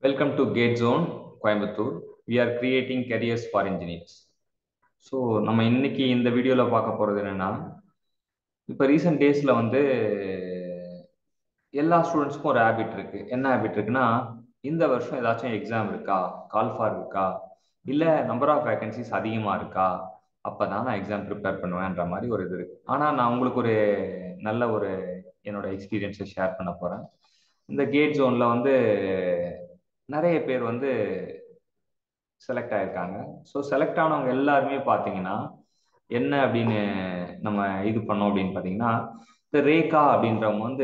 Welcome to Gate Zone, Coimbatore. We are creating careers for engineers. So நம்ம இன்னைக்கு இந்த வீடியோவில் பார்க்க போகிறது என்னென்னா இப்போ ரீசெண்ட் டேஸில் வந்து எல்லா ஸ்டூடெண்ட்ஸ்க்கும் ஒரு ஹேபிட் இருக்குது என்ன ஹேபிட் இருக்குன்னா இந்த வருஷம் ஏதாச்சும் எக்ஸாம் இருக்கா கால்ஃபார் இருக்கா இல்லை நம்பர் ஆஃப் வேகன்சிஸ் அதிகமாக இருக்கா அப்போ தான் நான் எக்ஸாம் ப்ரிப்பேர் பண்ணுவேன்ற மாதிரி ஒரு இது இருக்குது ஆனால் நான் உங்களுக்கு ஒரு நல்ல ஒரு என்னோட எக்ஸ்பீரியன்ஸை ஷேர் பண்ண போகிறேன் இந்த கேட் ஜோனில் வந்து நிறைய பேர் வந்து செலக்ட் ஆயிருக்காங்க ஸோ செலக்ட் ஆனவங்க எல்லாருமே பார்த்தீங்கன்னா என்ன அப்படின்னு நம்ம இது பண்ணோம் அப்படின்னு பார்த்தீங்கன்னா இந்த ரேகா அப்படின்றவங்க வந்து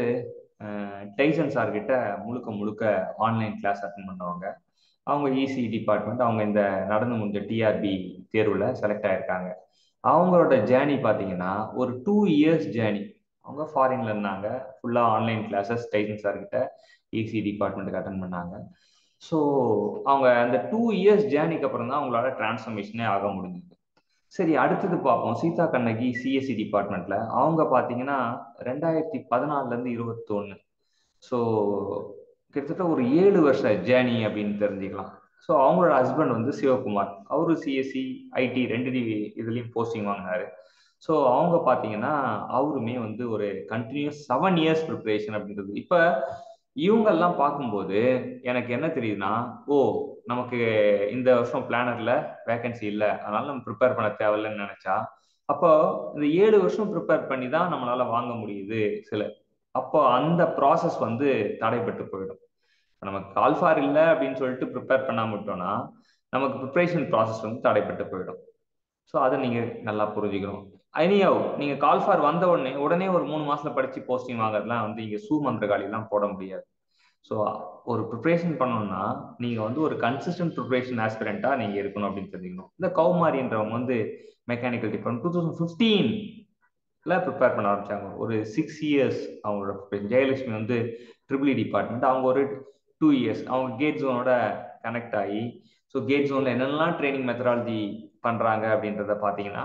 டைசன் சார்கிட்ட முழுக்க முழுக்க ஆன்லைன் கிளாஸ் அட்டன் பண்ணவங்க அவங்க இசி டிபார்ட்மெண்ட் அவங்க இந்த நடந்து முடிஞ்ச டிஆர்பி தேர்வில் செலக்ட் ஆயிருக்காங்க அவங்களோட ஜேர்னி பார்த்தீங்கன்னா ஒரு டூ இயர்ஸ் ஜேர்னி அவங்க ஃபாரின்ல இருந்தாங்க ஃபுல்லாக ஆன்லைன் கிளாஸஸ் டைசன் சார்கிட்ட இசி டிபார்ட்மெண்ட்டுக்கு அட்டன் பண்ணாங்க ஸோ அவங்க அந்த டூ இயர்ஸ் ஜேர்னிக்கு அப்புறம் தான் அவங்களால டிரான்ஸ்ஃபர்மேஷனே ஆக முடிஞ்சது சரி அடுத்தது பார்ப்போம் சீதா கண்ணகி சிஎஸ்சி டிபார்ட்மெண்ட்ல அவங்க பார்த்தீங்கன்னா ரெண்டாயிரத்தி பதினாலுலேருந்து இருபத்தொன்று ஸோ கிட்டத்தட்ட ஒரு ஏழு வருஷ ஜேர்னி அப்படின்னு தெரிஞ்சுக்கலாம் ஸோ அவங்களோட ஹஸ்பண்ட் வந்து சிவகுமார் அவரு சிஎஸ்சி ஐடி ரெண்டு இதுலேயும் போஸ்டிங் வாங்கினாரு ஸோ அவங்க பார்த்தீங்கன்னா அவருமே வந்து ஒரு கண்டினியூஸ் செவன் இயர்ஸ் ப்ரிப்பரேஷன் அப்படின்றது இப்போ இவங்கெல்லாம் பார்க்கும்போது எனக்கு என்ன தெரியுதுன்னா ஓ நமக்கு இந்த வருஷம் பிளானர்ல வேகன்சி இல்லை அதனால நம்ம ப்ரிப்பேர் பண்ண தேவையில்லைன்னு நினைச்சா அப்போ இந்த ஏழு வருஷம் ப்ரிப்பேர் பண்ணி தான் நம்மளால வாங்க முடியுது சில அப்போ அந்த ப்ராசஸ் வந்து தடைப்பட்டு போயிடும் நமக்கு கால்ஃபார் இல்லை அப்படின்னு சொல்லிட்டு ப்ரிப்பேர் பண்ணாம விட்டோம்னா நமக்கு ப்ரிப்பரேஷன் ப்ராசஸ் வந்து தடைப்பட்டு போயிடும் ஸோ அதை நீங்க நல்லா புரிஞ்சுக்கணும் ஐனியோ நீங்க கால்ஃபார் வந்த உடனே உடனே ஒரு மூணு மாசத்துல படிச்சு போஸ்டிங் வாங்குறதுலாம் வந்து இங்க சூ மந்திரகாலிலாம் போட முடியாது ஸோ ஒரு ப்ரிப்பரேஷன் பண்ணணும்னா நீங்க வந்து ஒரு கன்சிஸ்டன்ட் ப்ரிப்பரேஷன் ஆஸ்பிரண்டா நீங்க இருக்கணும் அப்படின்னு தெரிஞ்சுக்கணும் இந்த கௌமாரின்றவங்க வந்து மெக்கானிக்கல் டிபார்ட்மெண்ட் டூ தௌசண்ட் ஃபிஃப்டீன்ல ப்ரிப்பேர் பண்ண ஆரம்பிச்சாங்க ஒரு சிக்ஸ் இயர்ஸ் அவங்களோட ப்ரிப்பரேஷன் ஜெயலட்சுமி வந்து ட்ரிபிள் டிபார்ட்மெண்ட் அவங்க ஒரு டூ இயர்ஸ் அவங்க கேட் ஜோனோட கனெக்ட் ஆகி ஸோ கேட் ஜோன்ல என்னென்னலாம் ட்ரைனிங் மெத்தடாலஜி பண்றாங்க அப்படின்றத பார்த்தீங்கன்னா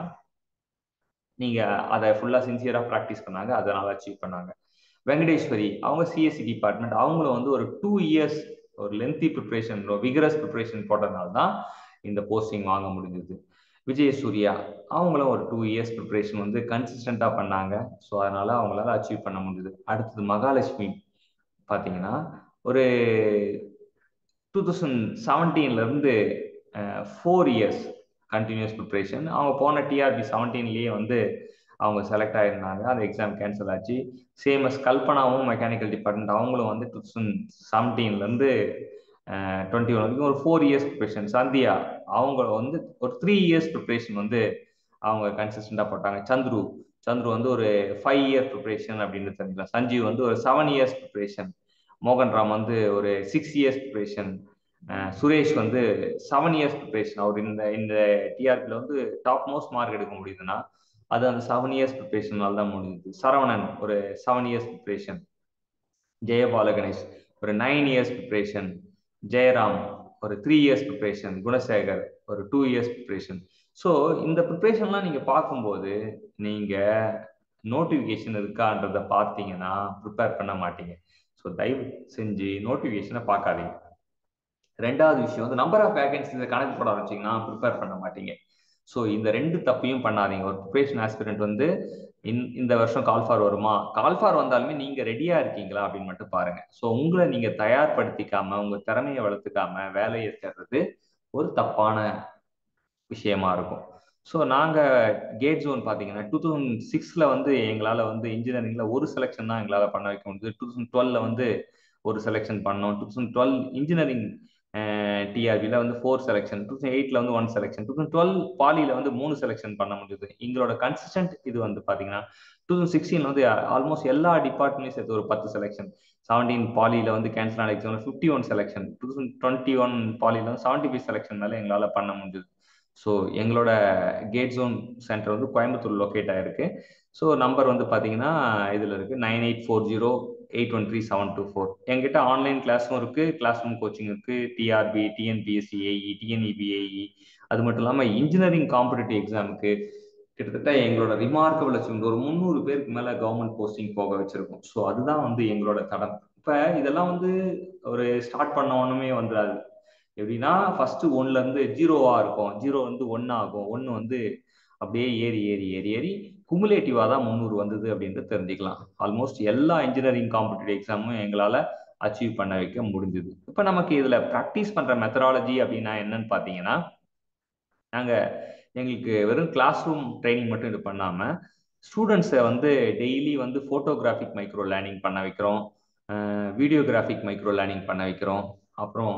நீங்க அதை ஃபுல்லா சின்சியரா ப்ராக்டிஸ் பண்ணாங்க அதனால அச்சீவ் பண்ணாங்க வெங்கடேஸ்வரி அவங்க சிஎஸ்சி டிபார்ட்மெண்ட் அவங்களும் வந்து ஒரு டூ இயர்ஸ் ஒரு லென்த்தி ப்ரிப்பரேஷன் விகரஸ் ப்ரிப்பரேஷன் போட்டதுனால தான் இந்த போஸ்டிங் வாங்க முடிஞ்சது விஜய் சூர்யா அவங்களும் ஒரு டூ இயர்ஸ் ப்ரிப்பரேஷன் வந்து கன்சிஸ்டண்டா பண்ணாங்க ஸோ அதனால அவங்களால அச்சீவ் பண்ண முடிஞ்சது அடுத்தது மகாலட்சுமி பார்த்தீங்கன்னா ஒரு டூ தௌசண்ட் செவன்டீன்ல இருந்து ஃபோர் இயர்ஸ் கண்டினியூஸ் ப்ரிப்பரேஷன் அவங்க போன டிஆர்பி செவன்டீன்லேயே வந்து அவங்க செலக்ட் ஆயிருந்தாங்க அந்த எக்ஸாம் கேன்சல் ஆச்சு சேம் அஸ் கல்பனாவும் மெக்கானிக்கல் டிபார்ட்மெண்ட் அவங்களும் வந்து டூ தௌசண்ட் செவன்டீன்லேருந்து டுவெண்ட்டி ஒன் வரைக்கும் ஒரு ஃபோர் இயர்ஸ் ப்ரிப்பரேஷன் சந்தியா அவங்க வந்து ஒரு த்ரீ இயர்ஸ் ப்ரிப்பரேஷன் வந்து அவங்க கன்சிஸ்டண்டாக போட்டாங்க சந்துரு சந்துரு வந்து ஒரு ஃபைவ் இயர் ப்ரிப்பரேஷன் அப்படின்னு தெரிஞ்சுக்கலாம் சஞ்சீவ் வந்து ஒரு செவன் இயர்ஸ் ப்ரிப்பரேஷன் மோகன் ராம் வந்து ஒரு சிக்ஸ் இயர்ஸ் ப்ரிப்பரேஷன் சுரேஷ் வந்து செவன் இயர்ஸ் ப்ரிப்பரேஷன் அவர் இந்த இந்த டிஆர்பியில் வந்து டாப் மோஸ்ட் மார்க் எடுக்க முடியுதுன்னா அது அந்த செவன் இயர்ஸ் ப்ரிப்பரேஷனால தான் முடிஞ்சுது சரவணன் ஒரு seven years preparation Jayapal Ganesh ஒரு நைன் இயர்ஸ் ப்ரிப்பரேஷன் ஜெயராம் ஒரு த்ரீ இயர்ஸ் ப்ரிப்பரேஷன் குணசேகர் ஒரு டூ இயர்ஸ் ப்ரிப்பரேஷன் ஸோ இந்த ப்ரிப்பரேஷன்லாம் நீங்கள் பார்க்கும்போது நீங்கள் நோட்டிஃபிகேஷன் இருக்கான்றத பார்த்தீங்கன்னா ப்ரிப்பேர் பண்ண மாட்டீங்க ஸோ தயவு செஞ்சு நோட்டிஃபிகேஷனை பார்க்காதீங்க ரெண்டாவது விஷயம் வந்து நம்பர் ஆஃப் வேகன்சிஸை கணக்கு போட ஆரம்பிச்சிங்கன்னா ப்ரிப்பேர் பண்ண மாட்டீங்க ஸோ இந்த ரெண்டு தப்பையும் பண்ணாதீங்க ஒரு ப்ரிப்பரேஷன் ஆஸ்பிரண்ட் வந்து இந்த வருஷம் கால்ஃபார் வருமா கால்ஃபார் வந்தாலுமே நீங்க ரெடியா இருக்கீங்களா அப்படின்னு மட்டும் பாருங்க ஸோ உங்களை நீங்க தயார்படுத்திக்காம உங்க திறமையை வளர்த்துக்காம வேலையை தேடுறது ஒரு தப்பான விஷயமா இருக்கும் ஸோ நாங்கள் கேட் ஜோன் பார்த்தீங்கன்னா டூ தௌசண்ட் சிக்ஸில் வந்து எங்களால் வந்து இன்ஜினியரிங்கில் ஒரு செலெக்ஷன் தான் எங்களால் பண்ண வைக்க முடியுது டூ தௌசண்ட் டுவெல்ல வந்து ஒரு செலெக்ஷன் பண்ணோம் டூ தௌசண்ட் டுவெல் இன்ஜினியரிங் டிஆர்பியில் வந்து ஃபோர் செலெக்ஷன் டூ தௌசண்ட் எயிட்டில் வந்து one selection two thousand twelve பாலியில் வந்து மூணு செலெக்ஷன் பண்ண முடியுது எங்களோட கன்சிஸ்டன்ட் இது வந்து பார்த்தீங்கன்னா டூ தௌசண்ட் சிக்ஸ்டீன் வந்து ஆல்மோஸ்ட் எல்லா டிபார்ட்மெண்ட்லையும் சேர்த்து ஒரு பத்து செலெக்ஷன் செவன்டீன் பாலியில் வந்து கேன்சல் ஆன exam fifty one selection two thousand twenty one பாலியில் வந்து செவன்டி ஃபைவ் செலெக்ஷன் மேலே எங்களால் பண்ண முடியுது ஸோ எங்களோட கேட் ஜோன் சென்டர் வந்து கோயம்புத்தூர் லொக்கேட் ஆயிருக்கு ஸோ நம்பர் வந்து பார்த்தீங்கன்னா இதில் இருக்கு nine eight four zero eight one three seven two four எங்கிட்ட ஆன்லைன் கிளாஸும் இருக்கு கிளாஸ் ரூம் கோச்சிங் இருக்கு TRP TNPSC AE TNEB AE அது மட்டும் இல்லாமல் இன்ஜினியரிங் காம்படிட்டிவ் எக்ஸாமுக்கு கிட்டத்தட்ட எங்களோட ரிமார்க்கபிள் அச்சீவ்மெண்ட் ஒரு முந்நூறு பேருக்கு மேலே கவர்மெண்ட் போஸ்டிங் போக வச்சிருக்கோம் ஸோ அதுதான் வந்து எங்களோட தடம் இப்போ இதெல்லாம் வந்து ஒரு ஸ்டார்ட் பண்ண ஒன்றுமே வந்துடாது எப்படின்னா ஃபர்ஸ்ட் ஒன்ல இருந்து ஜீரோவா இருக்கும் ஜீரோ வந்து ஒன்னு ஆகும் ஒன்னு வந்து அப்படியே ஏறி ஏறி ஏறி ஏறி குமுலேட்டிவா தான் முந்நூறு வந்தது அப்படின்ட்டு தெரிஞ்சுக்கலாம் ஆல்மோஸ்ட் எல்லா இன்ஜினியரிங் காம்படிட்டிவ் எக்ஸாமும் எங்களால் அச்சீவ் பண்ண வைக்க முடிஞ்சுது இப்போ நமக்கு இதில் ப்ராக்டிஸ் பண்ணுற மெத்தடாலஜி அப்படின்னா என்னன்னு பார்த்தீங்கன்னா நாங்கள் எங்களுக்கு வெறும் கிளாஸ் ரூம் ட்ரைனிங் மட்டும் இது பண்ணாமல் ஸ்டூடெண்ட்ஸை வந்து டெய்லி வந்து ஃபோட்டோகிராஃபிக் மைக்ரோ லேர்னிங் பண்ண வைக்கிறோம் வீடியோகிராஃபிக் மைக்ரோ லேர்னிங் பண்ண வைக்கிறோம் அப்புறம்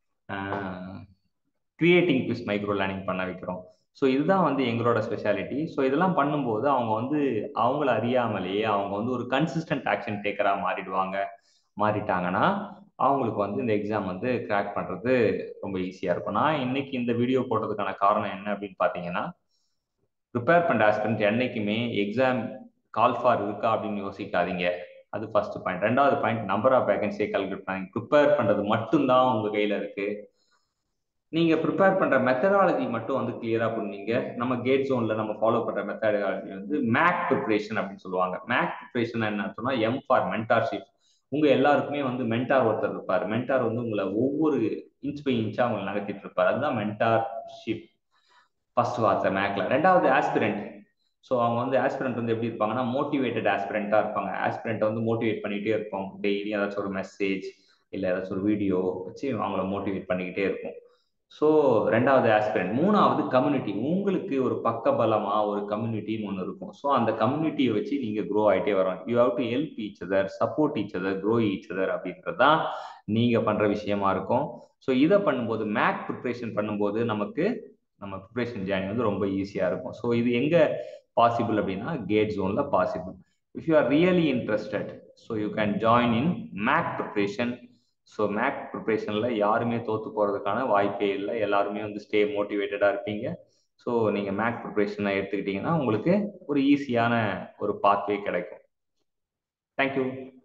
கிரியேட்டிங் குவிஸ் மைக்ரோ லேர்னிங் பண்ண வைக்கிறோம் ஸோ இதுதான் வந்து எங்களோட ஸ்பெஷாலிட்டி ஸோ இதெல்லாம் பண்ணும்போது அவங்க வந்து அவங்கள அறியாமலேயே அவங்க வந்து ஒரு கன்சிஸ்டன்ட் ஆக்ஷன் டேக்கராக மாறிடுவாங்க மாறிட்டாங்கன்னா அவங்களுக்கு வந்து இந்த எக்ஸாம் வந்து கிராக் பண்ணுறது ரொம்ப ஈஸியாக இருக்கும் நான் இன்னைக்கு இந்த வீடியோ போட்டதுக்கான காரணம் என்ன அப்படின்னு பார்த்தீங்கன்னா ப்ரிப்பேர் பண்ணுற ஆஸ்பிரண்ட் என்னைக்குமே எக்ஸாம் கால் ஃபார் இருக்கா அப்படின்னு யோசிக்காதீங்க அது ஃபர்ஸ்ட் பாயிண்ட் ரெண்டாவது பாயிண்ட் நம்பர் ஆஃப் வேகன்சியை கால்குலேட் பண்ணி ப்ரிப்பேர் பண்ணுறது மட்டும்தான் உங்கள் கையில் இருக்கு நீங்க ப்ரிப்பேர் பண்ற மெத்தடாலஜி மட்டும் வந்து கிளியரா பண்ணீங்க நம்ம கேட் ஜோன்ல நம்ம ஃபாலோ பண்ற மெத்தடாலஜி வந்து மேக் ப்ரிப்பரேஷன் அப்படின்னு சொல்லுவாங்க மேக் ப்ரிப்பரேஷன் என்ன சொன்னா எம் ஃபார் மென்டார்ஷிப் உங்க எல்லாருக்குமே வந்து மென்டார் ஒருத்தர் இருப்பார் மென்டார் வந்து உங்களை ஒவ்வொரு இன்ச் பை இன்ச்சா உங்களை நகர்த்திட்டு இருப்பார் அதுதான் மென்டார்ஷிப் ஃபர்ஸ்ட் வார்த்தை மேக்ல ரெண்டாவது ஆஸ்பிரண்ட் ஸோ அவங்க வந்து ஆஸ்பிரண்ட் வந்து எப்படி இருப்பாங்கன்னா மோட்டிவேட்டட் ஆஸ்பிரண்டா இருப்பாங்க ஆஸ்பிரண்ட்டை வந்து மோட்டிவேட் பண்ணிக்கிட்டே இருப்போம் டெய்லி ஏதாச்சும் ஒரு மெசேஜ் இல்லை ஏதாச்சும் ஒரு வீடியோ வச்சு அவங்கள மோட்டிவேட் பண்ணிக்கிட்டே இருப்போம் ஸோ ரெண்டாவது ஆஸ்பிரண்ட் மூணாவது கம்யூனிட்டி உங்களுக்கு ஒரு பக்க பலமா ஒரு கம்யூனிட்டின்னு ஒன்று இருக்கும் ஸோ அந்த கம்யூனிட்டியை வச்சு நீங்க க்ரோ ஆகிட்டே வரும் you have to help each other support each other grow each other அப்படின்றது தான் நீங்க பண்ற விஷயமா இருக்கும் ஸோ இதை பண்ணும்போது மேக் ப்ரிப்ரேஷன் பண்ணும்போது நமக்கு நம்ம ப்ரிப்ரேஷன் ஜேர்னி வந்து ரொம்ப ஈஸியாக இருக்கும் ஸோ இது எங்க பாசிபிள் அப்படின்னா கேட் ஜோன்ல possible if you are really interested so you can join in make preparation so make ப்ரிப்ரேஷனில் யாருமே தோற்று போகிறதுக்கான வாய்ப்பே இல்லை எல்லாருமே வந்து ஸ்டே மோட்டிவேட்டடாக இருப்பீங்க ஸோ நீங்கள் மேக் ப்ரிப்ரேஷனை எடுத்துக்கிட்டிங்கன்னா உங்களுக்கு ஒரு ஈஸியான ஒரு பாத்வே கிடைக்கும் தேங்க்யூ